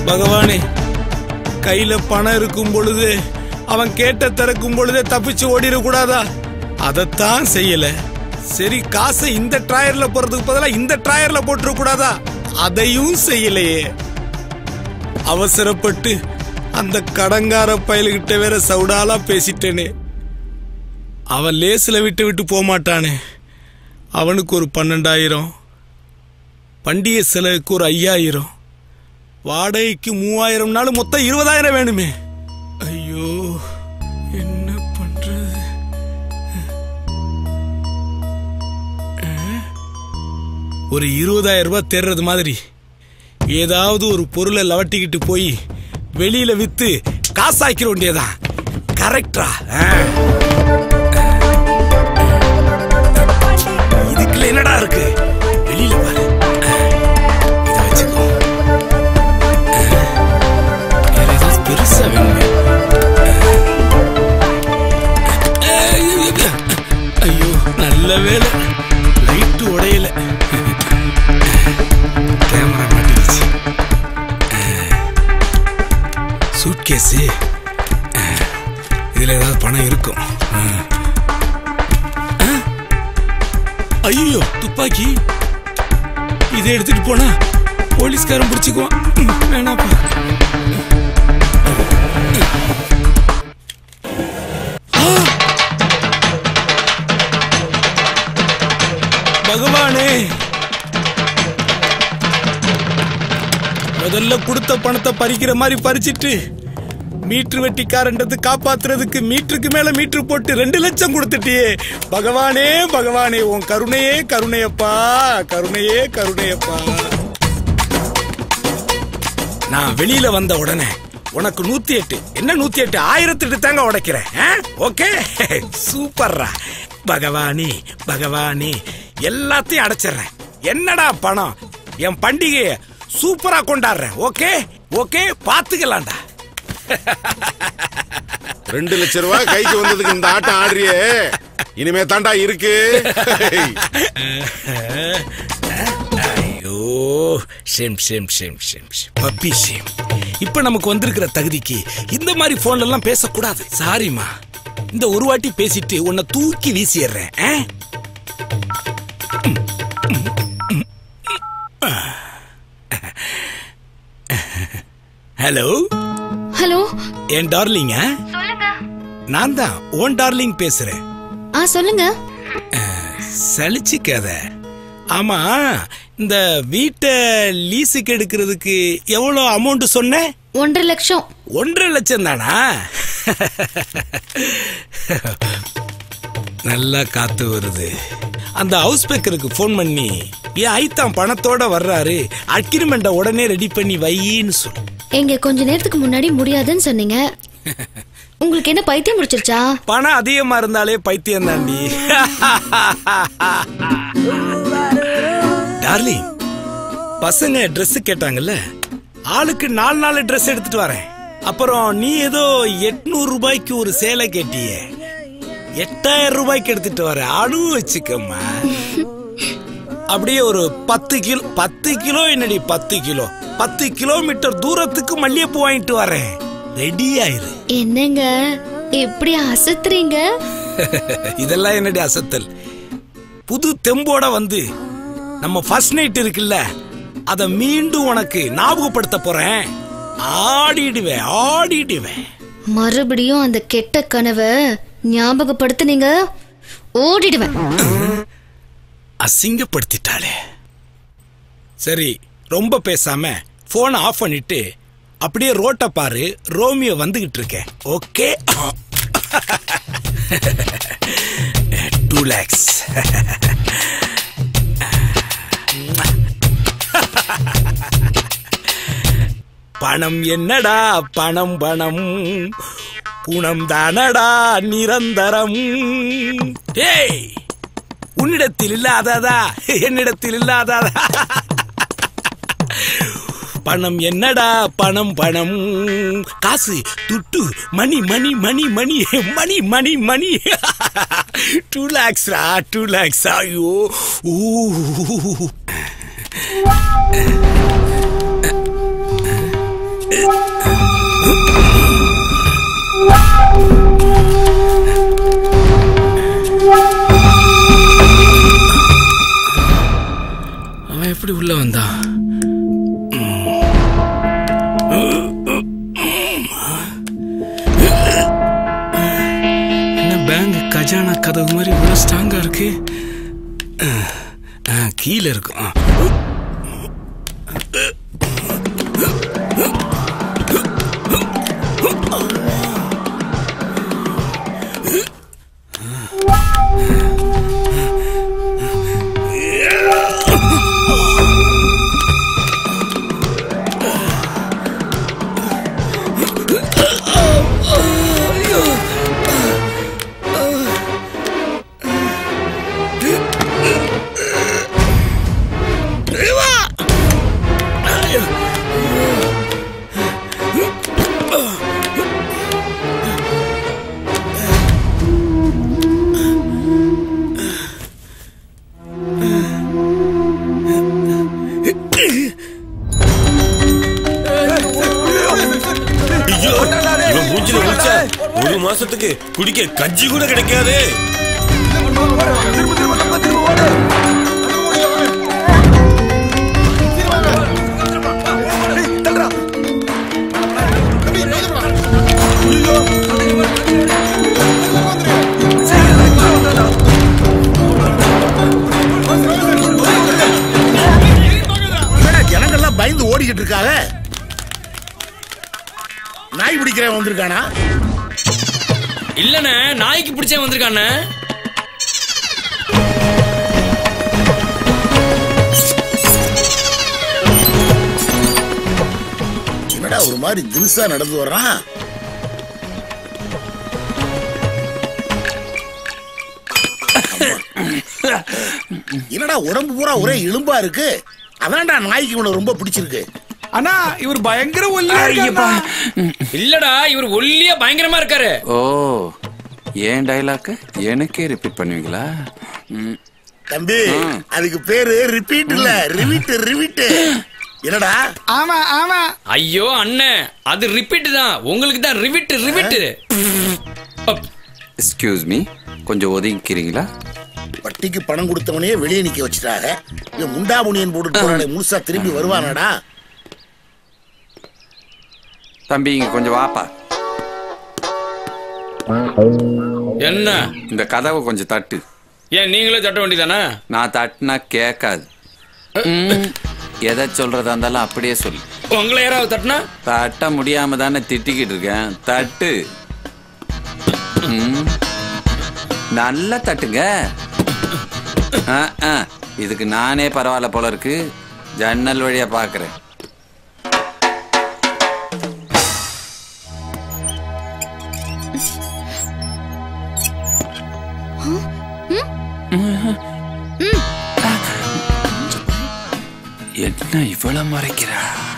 பகவானே கையில பணம் இருக்கும் பொழுது அவன் கேட்ட திறக்கும் பொழுதே தப்பிச்சு ஓடிடக்கூடாதா அதைத்தான் செய்யல சரி காசை இந்த ட்ராயர்ல போறதுக்கு பதிலா இந்த ட்ராயர்ல போட்டுற கூடாதா அதையும் செய்யலையே அவசரப்பட்டு அந்த கடங்கார பயலுகிட்ட வேற சவுடாலா பேசிட்டேனே அவன் லேசில் விட்டு விட்டு போக மாட்டானே அவனுக்கு ஒரு பன்னெண்டாயிரம் பண்டிகை செலவுக்கு ஒரு ஐயாயிரம் வாடகைக்கு மூவாயிரம்னாலும் மொத்தம் இருபதாயிரம் வேணுமே ஐயோ என்ன பண்றது அஹ்? ஒரு இருபதாயிரம் ரூபாய் தேர்றது மாதிரி ஏதாவது ஒரு பொருளை லவட்டிக்கிட்டு போய் வெளியில வித்து காசாக்கிற வேண்டியதான் கரெக்டா இதுக்குள்ள என்னடா இருக்கு வெளியில பாரு இதை வச்சுக்கோ வேற ஏதாவது பெருசா வேணுமே ஐயோ நல்ல வேலை லைட்டு உடையல கேமரா மாட்டிடுச்சு சூட்கேஸு இதுல ஏதாவது பணம் இருக்கும் ஐயோ துப்பாக்கி இதை எடுத்துட்டு போனா போலீஸ்காரன் பிடிச்சுக்குவான் ம், வேணாப்பா ஆ! பகவானே முதல்ல கொடுத்த பணத்தை பறிக்கிற மாதிரி பறிச்சிட்டு மீட்டர் வெட்டிக்காரன்றது காப்பாத்துறதுக்கு மீட்டருக்கு மேல மீட்டர் போட்டு ரெண்டு லட்சம் கொடுத்துட்டியே பகவானே பகவானே உன் கருணையே கருணையப்பா கருணையே கருணையப்பா நான் வெளியில வந்த உடனே உனக்கு நூத்தி எட்டு என்ன நூத்தி எட்டு ஆயிரத்தி எட்டு தாங்க உடைக்கிறேன் ஓகே சூப்பர்ரா பகவானி பகவானி எல்லாத்தையும் அடைச்சிடுறேன் என்னடா பணம் என் பண்டிகையை சூப்பரா கொண்டாடுறேன் ஓகே ஓகே பாத்துக்கலாம்டா ரெண்டு லட்சம் ரூபாய் கைக்கு வந்ததுக்கு இந்த ஆட்டம் ஆடுறியே இனிமே தாண்டா இருக்கு ஐயோ shame shame shame shame shame puppy shame இப்ப நமக்கு வந்திருக்கிற தகுதிக்கு இந்த மாதிரி போன்ல எல்லாம் பேசக்கூடாது சாரிமா இந்த ஒரு வாட்டி பேசிட்டு உன்னை தூக்கி வீசிடுறேன் ஆ? ஹலோ ஹலோ என் டார்லிங்க நான் தான் ஓன் டார்லிங் பேசுறேன் ஆ சொல்லுங்க சலிச்சுக்காத ஆமா இந்த வீட்டை லீஸுக்கு எடுக்கிறதுக்கு எவ்வளோ அமௌண்ட் சொன்ன ஒன்றரை லட்சம் ஒன்றரை லட்சம் தானா நல்லா காத்து வருது அந்த ஹவுஸ் பேக்கருக்கு ஃபோன் பண்ணி என் ஐத்தான் பணத்தோட வர்றாரு அக்ரிமெண்ட்டை உடனே ரெடி பண்ணி வையின்னு சொல்லு எங்க கொஞ்ச நேரத்துக்கு முன்னாடி முடியாதுன்னு சொன்னீங்க உங்களுக்கு என்ன பைத்தியம் முடிச்சிருச்சா பணம் அதிகமா இருந்தாலே பைத்தியம் தாண்டி டார்லிங் பசங்க Dress கேட்டாங்கல்ல ஆளுக்கு நாலு நாலு Dress எடுத்துட்டு வரேன் அப்புறம் நீ ஏதோ எட்நூறு ரூபாய்க்கு ஒரு சேலை கேட்டியே எட்டாயிரம் ரூபாய்க்கு எடுத்துட்டு வர அணு வச்சுக்கம்மா அப்படியே ஒரு பத்து கிலோ பத்து கிலோ என்னடி பத்து கிலோ பத்து கிலோமீட்டர் தூரத்துக்கு மல்லிகைப்பூ வாங்கிட்டு வரேன் ரெடி ஆயிரு என்னங்க இப்படி அசத்துறீங்க இதெல்லாம் என்னடி அசத்தல் புது தெம்போட வந்து நம்ம ஃபர்ஸ்ட் நைட் இருக்குல்ல அத மீண்டும் உனக்கு ஞாபகப்படுத்த போறேன் ஆடிடுவேன் ஆடிடுவேன் மறுபடியும் அந்த கெட்ட கனவை ஞாபகப்படுத்துனீங்க ஓடிடுவேன் அசிங்கப்படுத்திட்டாளே சரி ரொம்ப பேசாம போனை ஆஃப் பண்ணிட்டு அப்படியே ரோட்டை பாரு ரோமியோ வந்துகிட்டு இருக்கேன் ஓகே டூ லேக்ஸ் பணம் என்னடா பணம் பணம் குணம் தானடா நிரந்தரம் டேய் உன்னிடத்தில் இல்லாததா என்னிடத்தில் இல்லாததா பணம் என்னடா பணம் பணம் காசு துட்டு money money money money money money money two லேக்ஸ்ரா டூ லேக்ஸ் ஐயோ ஊ அவன் எப்படி உள்ள வந்தான் என்ன பேங்க் கஜானா கதவு மாதிரி இவ்வளவு ஸ்ட்ராங்கா இருக்கு அஹ், அஹ், கீழே இருக்கும் அஹ். ஐயோ இவன் மூஞ்சில முடிச்சா ஒரு மாசத்துக்கு குடிக்க கஞ்சி கூட கிடைக்காது என்னடா ஜனங்கள்லாம் பயந்து ஓடிக்கிட்டு இருக்காங்க நாய் பிடிக்கிறவன் வந்திருக்கானா இல்லண்ணே நாய்க்கு பிடிச்சே வந்திருக்கானே என்னடா ஒரு மாதிரி தினுசா நடந்து வர்றான் என்னடா உடம்பு பூரா ஒரே எலும்பா இருக்கு அதான்டா நாய்க்கு இவனை ரொம்ப பிடிச்சிருக்கு அண்ணா இவர் பயங்கர ஒல்லியா இருக்காருண்ணா. இல்லடா இவர் ஒல்லியா பயங்கரமா இருக்காரு ஓ ஏன் டைலாக் எனக்கே ரிப்பீட் பண்ணுவீங்களா ம், தம்பி அதுக்கு பேரு ரிப்பீட் இல்ல ரிவிட் ரிவிட் என்னடா ஆமா ஆமா ஐயோ அண்ணன் அது ரிப்பீட் தான் உங்களுக்கு தான் ரிவிட் ரிவிட் எக்ஸ்கியூஸ் மீ கொஞ்சம் ஒதுங்கிக்கிறீங்களா வட்டிக்கு பணம் கொடுத்தவனையே வெளியே நிக்க வச்சுட்டாங்க இவன் முண்டாமுனியன் போட்டுட்டு போறானே முழுசா திரும்பி வருவானாடா தம்பி இங்க கொஞ்சம் வாப்பா என்ன இந்த கதவை கொஞ்சம் தட்டு ஏன் நீங்களே தட்ட வேண்டியதானே நான் தட்டுனா கேட்காது ம், எதை சொல்றதா இருந்தாலும் அப்படியே சொல்லு உங்களை யாராவது தட்டினா தட்ட முடியாம தானே திட்டிக்கிட்டு இருக்கேன் தட்டு ம், நல்லா தட்டுங்க ஆ, ஆ, இதுக்கு நானே பரவாயில்ல போல இருக்கு ஜன்னல் வழியா பாக்குறேன் என்ன இவ்வளவு மறைக்கிறா